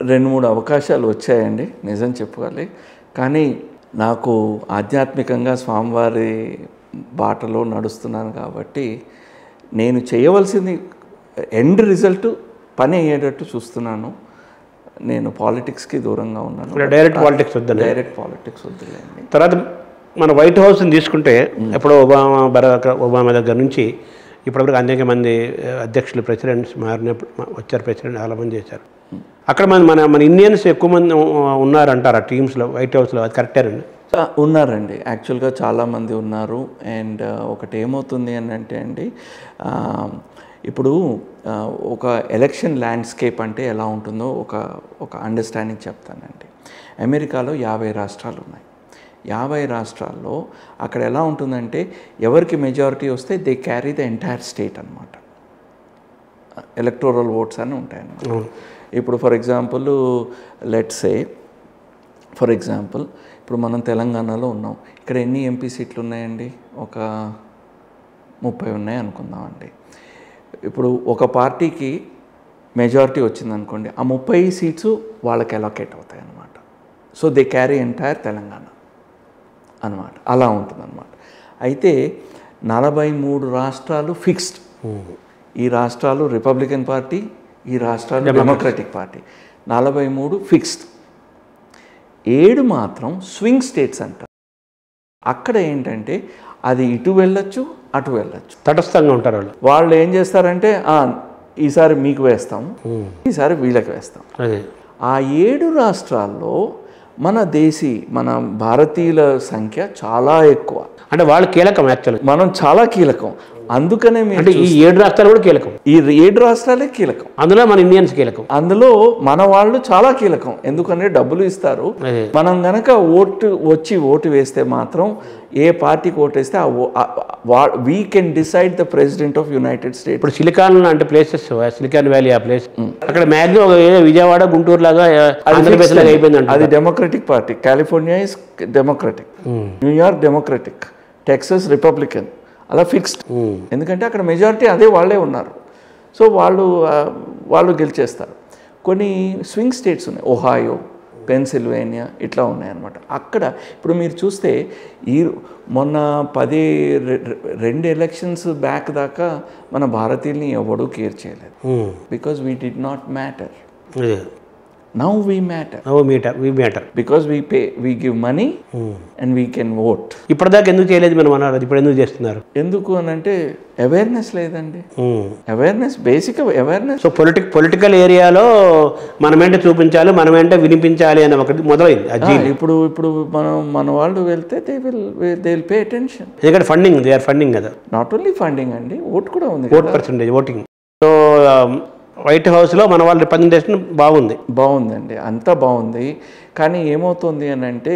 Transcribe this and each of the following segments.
రెండు మూడు అవకాశాలు వచ్చాయండి నిజం చెప్పుకోవాలి కానీ నాకు ఆధ్యాత్మికంగా స్వామివారి బాటలో నడుస్తున్నాను కాబట్టి నేను చేయవలసింది ఎండ్ రిజల్ట్ పని అయ్యేటట్టు చూస్తున్నాను నేను పాలిటిక్స్కి దూరంగా ఉన్నాను డైరెక్ట్ పాలిటిక్స్ వద్దని డైరెక్ట్ పాలిటిక్స్ వద్దులేండి తర్వాత మన వైట్ హౌస్ని తీసుకుంటే ఎప్పుడో ఒబామా బరాక్ ఒబామా దగ్గర నుంచి ఇప్పటివరకు అనేక మంది అధ్యక్షులు ప్రెసిడెంట్స్ మారినప్పుడు వచ్చారు ప్రెసిడెంట్ చాలా మంది చేశారు అక్కడ మన మన మన ఇండియన్స్ ఎక్కువ మంది ఉన్నారంటారు ఆ టీమ్స్లో వైట్ హౌస్లో అది కరెక్టేనండి ఆ, ఉన్నారండి యాక్చువల్గా చాలామంది ఉన్నారు అండ్ ఒకటి ఏమవుతుంది అని అంటే అండి ఆ, ఇప్పుడు ఆ, ఒక ఎలక్షన్ ల్యాండ్స్కేప్ అంటే ఎలా ఉంటుందో ఒక ఒక అండర్స్టాండింగ్ చెప్తానండి అమెరికాలో యాభై రాష్ట్రాలు ఉన్నాయి యాభై రాష్ట్రాల్లో అక్కడ ఎలా ఉంటుందంటే ఎవరికి మెజారిటీ వస్తే they carry the entire state అనమాట ఎలక్టోరల్ ఓట్స్ అని ఉంటాయి అన్నమాట ఇప్పుడు for example let's say for example ఇప్పుడు మనం తెలంగాణలో ఉన్నాం ఇక్కడ ఎన్ని ఎంపీ సీట్లు ఉన్నాయండి ఒక ముప్పై ఉన్నాయి అనుకుందామండి ఇప్పుడు ఒక పార్టీకి మెజారిటీ వచ్చిందనుకోండి ఆ ముప్పై సీట్స్ వాళ్ళకి అలొకేట్ అవుతాయి అన్నమాట so they carry entire Telangana అనమాట అలా ఉంటుందన్నమాట అయితే నలభై మూడు రాష్ట్రాలు ఫిక్స్డ్ ఈ రాష్ట్రాలు రిపబ్లికన్ పార్టీ ఈ రాష్ట్రాలు డెమోక్రటిక్ పార్టీ నలభై మూడు ఫిక్స్డ్ ఏడు మాత్రం స్వింగ్ స్టేట్స్ అంటారు అక్కడ ఏంటంటే అది ఇటు వెళ్ళొచ్చు అటు వెళ్ళొచ్చు తటస్థంగా ఉంటారు వాళ్ళు వాళ్ళు ఏం చేస్తారంటే "ఆ, ఈసారి మీకు వేస్తాం ఈసారి వీళ్ళకి వేస్తాం అదే ఆ ఏడు రాష్ట్రాల్లో మన దేశీ మన భారతీయుల సంఖ్య చాలా ఎక్కువ అంటే వాళ్ళు కీలకం యాక్చువల్గా మనం చాలా కీలకం అందుకనే మీరు అంటే ఈ ఏడు రాష్ట్రాలు కూడా కీలకం ఈ ఏడు రాష్ట్రాలే కీలకం అందులో మన ఇండియన్స్ కీలకం అందులో మన వాళ్ళు చాలా కీలకం ఎందుకంటే డబ్బులు ఇస్తారు అదే మనం గనక ఓటు వచ్చి ఓటు వేస్తే మాత్రం ఏ పార్టీకి ఓటేస్తే ఆ we can decide the president of United States ఇప్పుడు సిలికాన్ అంటే ప్లేసెస్ సిలికాన్ వ్యాలీ ఆ ప్లేస్ అక్కడ మ్యాక్సిమం ఏదో విజయవాడ గుంటూరు లాగా ఆంధ్రప్రదేశ్ లాగా అయిపోయిందంట అది Democratic Party California is Democratic New York Democratic Texas Republican అలా ఫిక్స్డ్ ఎందుకంటే అక్కడ మెజారిటీ అదే వాళ్ళే ఉన్నారు సో వాళ్ళు ఆ, వాళ్ళు గెలిచేస్తారు కొన్ని స్వింగ్ స్టేట్స్ ఉన్నాయి ఒహాయో పెన్సిల్వేనియా ఇట్లా ఉన్నాయన్నమాట అక్కడ ఇప్పుడు మీరు చూస్తే ఈ మొన్న పది రె- రె- రెండు ఎలక్షన్స్ బ్యాక్ దాకా మన భారతీయుల్ని ఎవడూ కేర్ చేయలేదు because we did not matter అదే now we matter oh meter we meter because we pay we give money and we can vote ఇప్పటిదాకా ఎందుకు చేయలేదు మనం అన్నారు ఇప్పుడు ఎందుకు చేస్తున్నారు ఎందుకు అని అంటే అవేర్నెస్ లేదండి awareness basic awareness so politic political ఏరియాలో మనమేంటే చూపించాలి మనమేంటే వినిపించాలి అని ఒకటి మొదలైంది అది ఇప్పుడు ఇప్పుడు మనం మన వాళ్ళు వెళ్తే they will they will pay attention ఎందుకంటే ఫండింగ్ దే ఆర్ ఫండింగ్ కదా నాట్ ఓన్లీ ఫండింగ్ అండి ఓట్ కూడా ఉంది vote percentage voting so white హౌస్లో మన వాళ్ళ రిప్రజెంటేషన్ బాగుంది బాగుందండి అంతా బాగుంది కానీ ఏమవుతుంది అని అంటే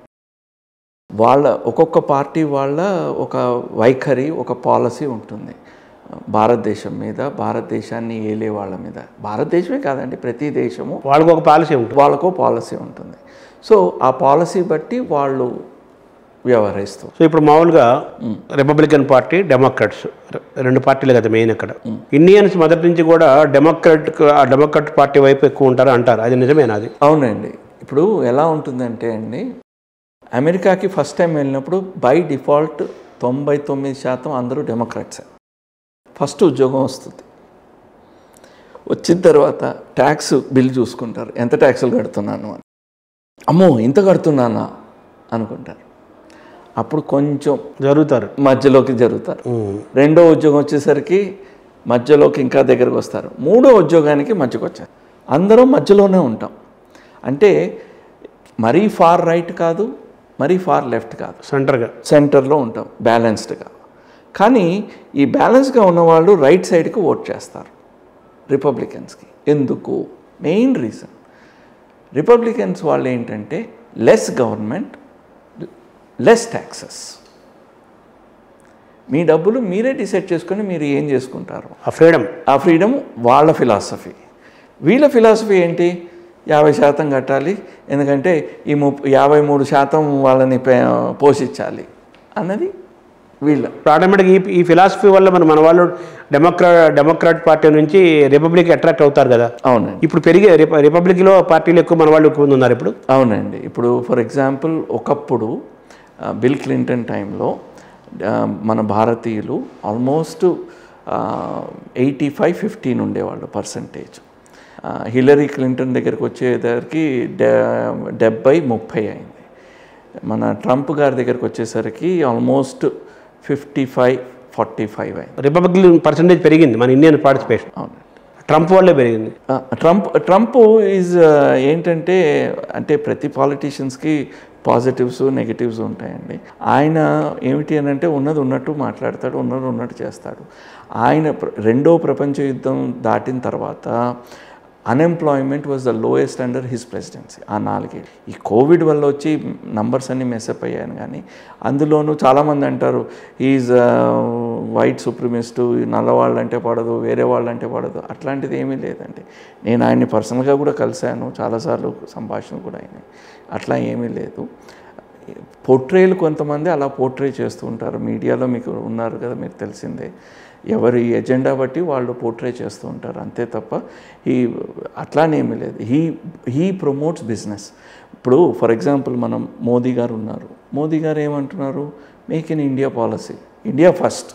వాళ్ళ ఒక్కొక్క పార్టీ వాళ్ళ ఒక వైఖరి ఒక పాలసీ ఉంటుంది భారతదేశం మీద భారతదేశాన్ని ఏలే వాళ్ళ మీద భారతదేశమే కాదండి ప్రతి దేశము వాళ్ళకి ఒక పాలసీ ఉంటుంది వాళ్ళకో పాలసీ ఉంటుంది సో ఆ పాలసీ బట్టి వాళ్ళు వ్యవహరిస్తూ సో ఇప్పుడు మామూలుగా రిపబ్లికన్ పార్టీ డెమోక్రాట్స్ రెండు పార్టీలు కదా మెయిన్ అక్కడ ఇండియన్స్ మొదటి నుంచి కూడా డెమోక్రాట్ ఆ డెమోక్రాట్ పార్టీ వైపు ఎక్కువ ఉంటారు అంటారు అది నిజమేనా అది అవునండి ఇప్పుడు ఎలా ఉంటుందంటే అండి అమెరికాకి ఫస్ట్ టైం వెళ్ళినప్పుడు బై డిఫాల్ట్ తొంభై తొమ్మిది శాతం అందరూ డెమోక్రాట్సే ఫస్ట్ ఉద్యోగం వస్తుంది వచ్చిన తర్వాత ట్యాక్స్ బిల్ చూసుకుంటారు ఎంత ట్యాక్సులు కడుతున్నాను అని అమ్మో ఇంత కడుతున్నానా అనుకుంటారు అప్పుడు కొంచెం జరుగుతారు మధ్యలోకి జరుగుతారు రెండో ఉద్యోగం వచ్చేసరికి మధ్యలోకి ఇంకా దగ్గరకు వస్తారు మూడో ఉద్యోగానికి మధ్యకు వచ్చారు అందరం మధ్యలోనే ఉంటాం అంటే మరీ ఫార్ రైట్ కాదు మరీ ఫార్ లెఫ్ట్ కాదు సెంటర్గా సెంటర్లో ఉంటాం బ్యాలెన్స్డ్గా కానీ ఈ బ్యాలెన్స్గా ఉన్నవాళ్ళు రైట్ సైడ్కి ఓట్ చేస్తారు రిపబ్లికన్స్కి ఎందుకు మెయిన్ రీజన్ రిపబ్లికన్స్ వాళ్ళు ఏంటంటే లెస్ గవర్నమెంట్ లెస్ ట్యాక్సెస్ మీ డబ్బులు మీరే డిసైడ్ చేసుకొని మీరు ఏం చేసుకుంటారు ఆ ఫ్రీడమ్ ఆ ఫ్రీడమ్ వాళ్ళ ఫిలాసఫీ వీళ్ళ ఫిలాసఫీ ఏంటి యాభై శాతం కట్టాలి ఎందుకంటే ఈ ముప్ యాభై మూడు శాతం వాళ్ళని పే- పోషించాలి అన్నది వీళ్ళ ఇప్పుడు ఆటోమేటిక్ ఈ ఈ ఫిలాసఫీ వల్ల మన మన వాళ్ళు డెమోక్రా డెమోక్రాట్ పార్టీ నుంచి రిపబ్లిక్ అట్రాక్ట్ అవుతారు కదా అవునండి ఇప్పుడు పెరిగే రిప- రిపబ్లిక్లో పార్టీలు ఎక్కువ మన వాళ్ళు ఎక్కువ మంది ఉన్నారు ఇప్పుడు అవునండి ఇప్పుడు ఫర్ ఎగ్జాంపుల్ ఒకప్పుడు ఆ, బిల్ క్లింటన్ టైంలో ఆ, మన భారతీయులు ఆల్మోస్ట్ ఎయిటీ ఫైవ్ ఫిఫ్టీన్ ఉండేవాళ్ళు పర్సంటేజ్ హిల్లరీ క్లింటన్ దగ్గరికి వచ్చేసరికి డె డెబ్బై ముప్పై అయింది మన ట్రంప్ గారి దగ్గరికి వచ్చేసరికి almost fifty five forty five అయింది రిపబ్లిక్ పర్సంటేజ్ పెరిగింది మన ఇండియన్ పార్టిసిపేషన్ అవునండి ట్రంప్ వల్లే పెరిగింది ఆ, ట్రంప్ ట్రంప్ ఈజ్ ఏంటంటే అంటే ప్రతి పాలిటీషియన్స్కి పాజిటివ్స్ నెగిటివ్స్ ఉంటాయండి ఆయన ఏమిటి అని అంటే ఉన్నది ఉన్నట్టు మాట్లాడతాడు ఉన్నది ఉన్నట్టు చేస్తాడు ఆయన ప్ర- రెండో ప్రపంచ యుద్ధం దాటిన తర్వాత unemployment was the lowest under his presidency ఆ నాలుగేళ్ళు ఈ కోవిడ్ వల్ల వచ్చి నంబర్స్ అన్ని మెస్అప్ అయ్యాను కానీ అందులోనూ చాలామంది అంటారు ఈజ్ వైట్ సుప్రీమిస్ట్ నల్లవాళ్ళు అంటే పడదు వేరే వాళ్ళు అంటే పడదు అట్లాంటిది ఏమీ లేదండి నేను ఆయన్ని పర్సనల్గా కూడా కలిశాను చాలాసార్లు సంభాషణ కూడా అయినాయి అట్లా ఏమీ లేదు పోర్ట్రేలు కొంతమంది అలా పోర్ట్రే చేస్తూ ఉంటారు మీడియాలో మీకు ఉన్నారు కదా మీకు తెలిసిందే ఎవరి ఎజెండా బట్టి వాళ్ళు పోర్ట్రే చేస్తూ ఉంటారు అంతే తప్ప ఈ అట్లానేమీ లేదు హీ హీ ప్రమోట్స్ బిజినెస్ ఇప్పుడు ఫర్ ఎగ్జాంపుల్ మనం మోదీ గారు ఉన్నారు మోదీ గారు ఏమంటున్నారు make in India policy India first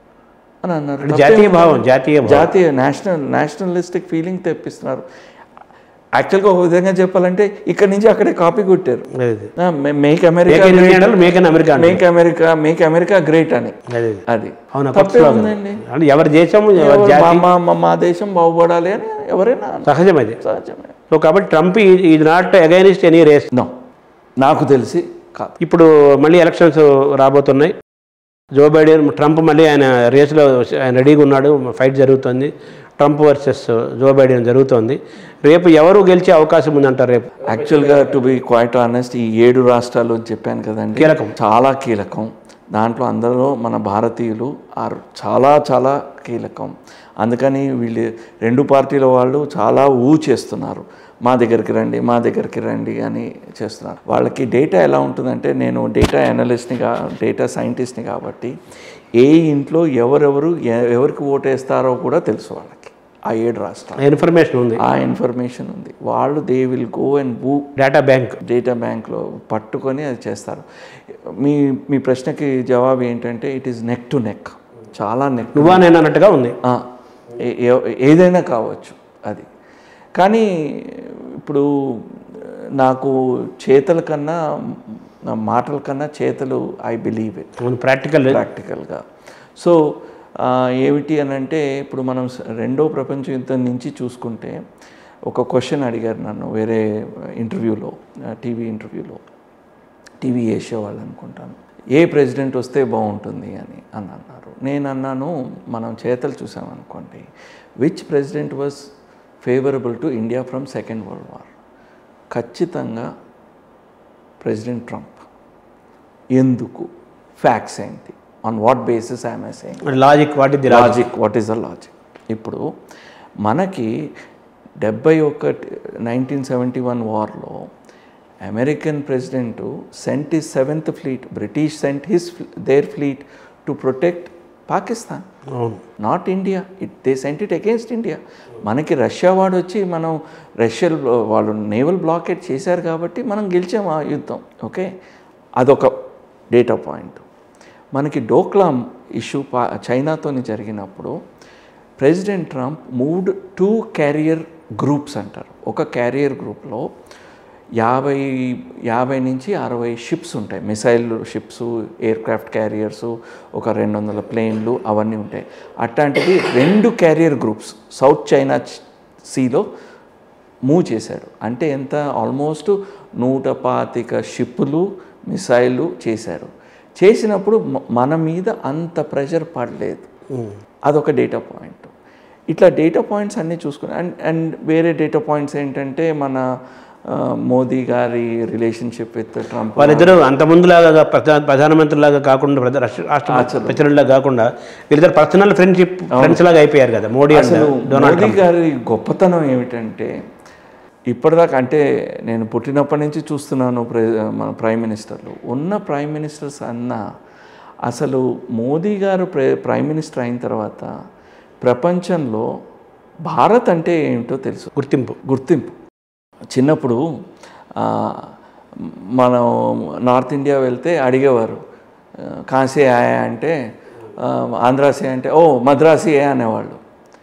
అని అన్నారు అంటే జాతీయ భావం జాతీయ భావం జాతీయ నేషనల్ నేషనలిస్టిక్ ఫీలింగ్ తెప్పిస్తున్నారు యాక్చువల్గా ఒక విధంగా చెప్పాలంటే ఇక్కడ నుంచి అక్కడే కాపీ కొట్టారు అది. Make America make in India అనాలి, మేక్ ఇన్ అమెరికా అనాలి. Make America make America great అని అది అది అవునా తప్పే ఉందండి అంటే ఎవరి దేశం ఎవరి ఎవరు జాతి మా- మా- మా- మా దేశం బాగుపడాలి అని ఎవరైనా అనాలి. సహజం అది సహజమే సో కాబట్టి Trump is not against any race no నాకు తెలిసి కాదు ఇప్పుడు మళ్ళీ ఎలక్షన్స్ రాబోతున్నాయి జో బైడెన్ ట్రంప్ మళ్ళీ ఆయన రేసులో ఆయన రెడీగా ఉన్నాడు ఫైట్ జరుగుతుంది ట్రంప్ వర్సెస్ జో బైడెన్ జరుగుతోంది రేపు ఎవరు గెలిచే అవకాశం ఉందంటారు రేపు యాక్చువల్గా టు బి క్వైట్ ఆనెస్ట్ ఈ ఏడు రాష్ట్రాలు అని చెప్పాను కదండి కీలకం. చాలా కీలకం దాంట్లో అందరూ మన భారతీయులు ఆర్ చాలా చాలా కీలకం అందుకని వీళ్ళు రెండు పార్టీల వాళ్ళు చాలా ఊ చేస్తున్నారు మా దగ్గరికి రండి మా దగ్గరికి రండి అని చేస్తున్నారు వాళ్ళకి డేటా ఎలా ఉంటుందంటే నేను డేటా అనలిస్ట్ని కా డేటా సైంటిస్ట్ని కాబట్టి ఏ ఇంట్లో ఎవరెవరు ఎ- ఎవరికి ఓటేస్తారో కూడా తెలుసు వాళ్ళకి ఆ ఏడు రాష్ట్రాలు ఇన్ఫర్మేషన్ ఉంది ఆ ఇన్ఫర్మేషన్ ఉంది వాళ్ళు దే విల్ గో అండ్ బూ డేటా బ్యాంక్ డేటా బ్యాంక్లో పట్టుకొని అది చేస్తారు మీ మీ ప్రశ్నకి జవాబు ఏంటంటే it is neck to neck చాలా నెక్ నువ్వా నేను అన్నట్టుగా ఉంది ఏదైనా కావచ్చు అది కానీ ఇప్పుడు నాకు చేతల కన్నా నా మాటల కన్నా చేతలు ఐ బిలీవ్ ఇట్ ప్రాక్టికల్ ప్రాక్టికల్గా సో ఆ, ఏమిటి అని అంటే ఇప్పుడు మనం స- రెండో ప్రపంచ యుద్ధం నుంచి చూసుకుంటే ఒక క్వశ్చన్ అడిగారు నన్ను వేరే ఇంటర్వ్యూలో టీవీ ఇంటర్వ్యూలో టీవీ ఏషియా వాళ్ళు అనుకుంటాను ఏ ప్రెసిడెంట్ వస్తే బాగుంటుంది అని అని అన్నారు నేను అన్నాను మనం చేతలు చూసామనుకోండి which president was favourable to India from second world war ఖచ్చితంగా ప్రెసిడెంట్ ట్రంప్ ఎందుకు ఫ్యాక్ట్స్ ఏంటి on what basis I'm saying logic what ఇది logic what is the logic ఇప్పుడు మనకి డెబ్బై ఒకటి నైన్టీన్ సెవెంటీ వన్ వార్లో American president sent his seventh fleet British sent his their fleet to protect Pakistan అవును not India it they sent it against India మనకి Russia వాడు వచ్చి మనం రష్యా వాళ్ళు నేవల్ బ్లాకేట్ చేశారు కాబట్టి మనం గెలిచాం ఆ యుద్ధం ఓకే అదొక డేటా పాయింట్ మనకి డోక్లాం ఇష్యూ పా చైనాతోని జరిగినప్పుడు president Trump moved two carrier groups అంటారు ఒక క్యారియర్ గ్రూప్లో యాభై యాభై నుంచి అరవై షిప్స్ ఉంటాయి missile ships aircraft carriers ఒక రెండు వందల ప్లేన్లు అవన్నీ ఉంటాయి అట్లాంటివి రెండు క్యారియర్ గ్రూప్స్ సౌత్ చైనా సీలో మూవ్ చేశాడు అంటే ఎంత ఆల్మోస్ట్ నూట పాతిక షిప్పులు మిసైళ్ళు చేశారు చేసినప్పుడు మ- మన మీద అంత ప్రెషర్ పడలేదు అదొక డేటా పాయింట్ ఇట్లా డేటా పాయింట్స్ అన్నీ చూసుకుని అండ్ అండ్ వేరే డేటా పాయింట్స్ ఏంటంటే మన ఆ, మోదీ గారి రిలేషన్షిప్ విత్ ట్రంప్ వాళ్ళిద్దరూ అంత ముందులాగా ప్రధాన ప్రధానమంత్రిలాగా కాకుండా ప్రధా- రాష్ట్ర రాష్ట్ర ప్రెసిడెంట్ కాకుండా వీళ్ళిద్దరు పర్సనల్ ఫ్రెండ్షిప్ ఫ్రెండ్స్ లాగా అయిపోయారు కదా మోడీ అండ్ అసలు డొనాల్డ్ మోదీ గారి గొప్పతనం ఏమిటంటే ఇప్పటిదాకా అంటే నేను పుట్టినప్పటి నుంచి చూస్తున్నాను ప్రె మన ప్రైమ్ మినిస్టర్లు ఉన్న ప్రైమ్ మినిస్టర్స్ అన్న అసలు మోదీ గారు ప్ర ప్రైమ్ మినిస్టర్ అయిన తర్వాత ప్రపంచంలో భారత్ అంటే ఏంటో తెలుసు గుర్తింపు గుర్తింపు చిన్నప్పుడు ఆ, మనం నార్త్ ఇండియా వెళ్తే అడిగేవారు ఆ, కాశీ ఆయా అంటే ఆ, ఆంధ్రాసీ అంటే ఓ మద్రాసీ ఏ అనేవాళ్ళు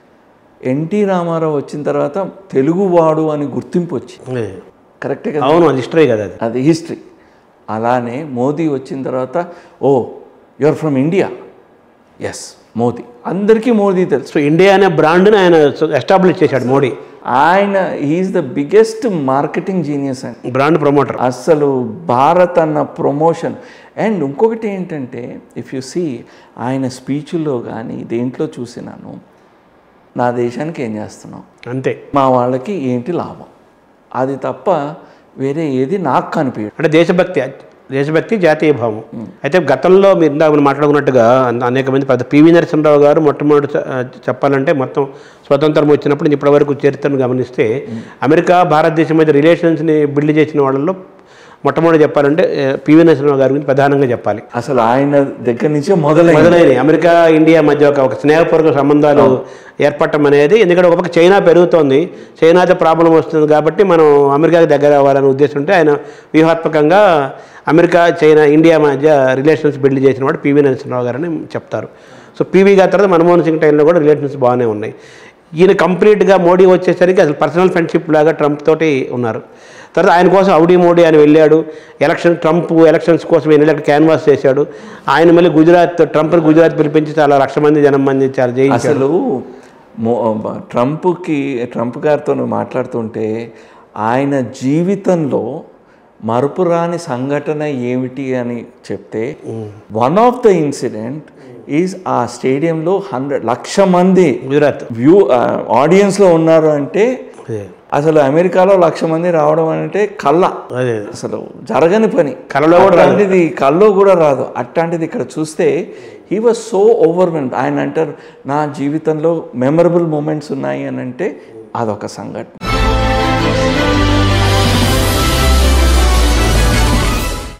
ఎన్టీ రామారావు వచ్చిన తర్వాత తెలుగువాడు అని గుర్తింపు వచ్చింది ఏ. కరెక్టే కదా అవును అది హిస్టరీ కదా అది అది హిస్టరీ అలానే మోదీ వచ్చిన తర్వాత oh you're from India yes Modi అందరికీ మోదీ తెలుసు సో ఇండియా అనే బ్రాండ్ని ఆయన ఎస్టాబ్లిష్ చేశాడు మోడీ ఆయన he is the biggest marketing genius అండి బ్రాండ్ ప్రమోటర్ అసలు భారత్ అన్న ప్రమోషన్ అండ్ ఇంకొకటి ఏంటంటే ఇఫ్ యు సీ ఆయన స్పీచ్లో కానీ దేంట్లో చూసినాను నా దేశానికి ఏం చేస్తున్నాం అంతే మా వాళ్ళకి ఏంటి లాభం అది తప్ప వేరే ఏది నాకు కనిపించదు అంటే దేశభక్తి దేశభక్తి జాతీయ భావం అయితే గతంలో మీరు ఇందాక మనం మాట్లాడుకున్నట్టుగా అన- అనేక మంది పెద్ద పివి నరసింహరావు గారు మొట్టమొదటి చ- చెప్పాలంటే మొత్తం స్వతంత్రం వచ్చినప్పుడు ఇప్పటి వరకు చరిత్రను గమనిస్తే అమెరికా భారతదేశం మధ్య రిలేషన్స్ని బిల్డ్ చేసిన వాళ్ళలో మొట్టమొదటి చెప్పాలంటే ఏ, పివి నరసింహరావు గారి గురించి ప్రధానంగా చెప్పాలి అసలు ఆయన దగ్గర నుంచే మొదలైంది మొదలైనవి అమెరికా ఇండియా మధ్య ఒక ఒక స్నేహపూర్వక సంబంధాలు ఏర్పడటం అనేది ఎందుకంటే ఒక పక్క చైనా పెరుగుతోంది చైనాతో ప్రాబ్లం వస్తుంది కాబట్టి మనం అమెరికాకి దగ్గర అవ్వాలనే ఉద్దేశం ఉంటే ఆయన వ్యూహాత్మకంగా అమెరికా చైనా ఇండియా మధ్య రిలేషన్స్ బిల్డ్ చేసిన వాడు పివి నరసింహరావు గారని చెప్తారు సో పివి గారి తర్వాత మన్మోహన్ సింగ్ టైంలో కూడా రిలేషన్స్ బాగానే ఉన్నాయి ఈయన కంప్లీట్గా మోడీ వచ్చేసరికి అసలు పర్సనల్ ఫ్రెండ్షిప్ లాగా ట్రంప్ తోటి ఉన్నారు తర్వాత ఆయన కోసం అవుడీ మోడీ అని వెళ్ళాడు ఎలక్షన్ ట్రంప్ ఎలక్షన్స్ కోసం ఎన్ని లక్షలు క్యాన్వాస్ చేశాడు ఆయన మళ్ళీ గుజరాత్ ట్రంప్ని గుజరాత్ పిలిపించి చాలా లక్ష మంది జనం మంది చాలా జయించాడు అసలు మో- ట్రంప్కి ట్రంప్ గారితో మాట్లాడుతుంటే ఆయన జీవితంలో మరుపురాని సంఘటన ఏమిటి అని చెప్తే one of the incident is ఆ స్టేడియంలో హండ్రెడ్ లక్ష మంది గుజరాత్ వ్యూ ఆడియన్స్లో ఉన్నారు అంటే అదే అసలు అమెరికాలో లక్ష మంది రావడం అంటే కళ్ళ అదే అసలు జరగని పని కలలో కూడా రాదు. అట్లాంటిది కల్లో కూడా రాదు అట్లాంటిది ఇక్కడ చూస్తే హీ వాజ్ సో ఓవర్వెల్డ్ ఆయన అంటారు నా జీవితంలో మెమరబుల్ మూమెంట్స్ ఉన్నాయి అని అంటే అదొక సంఘటన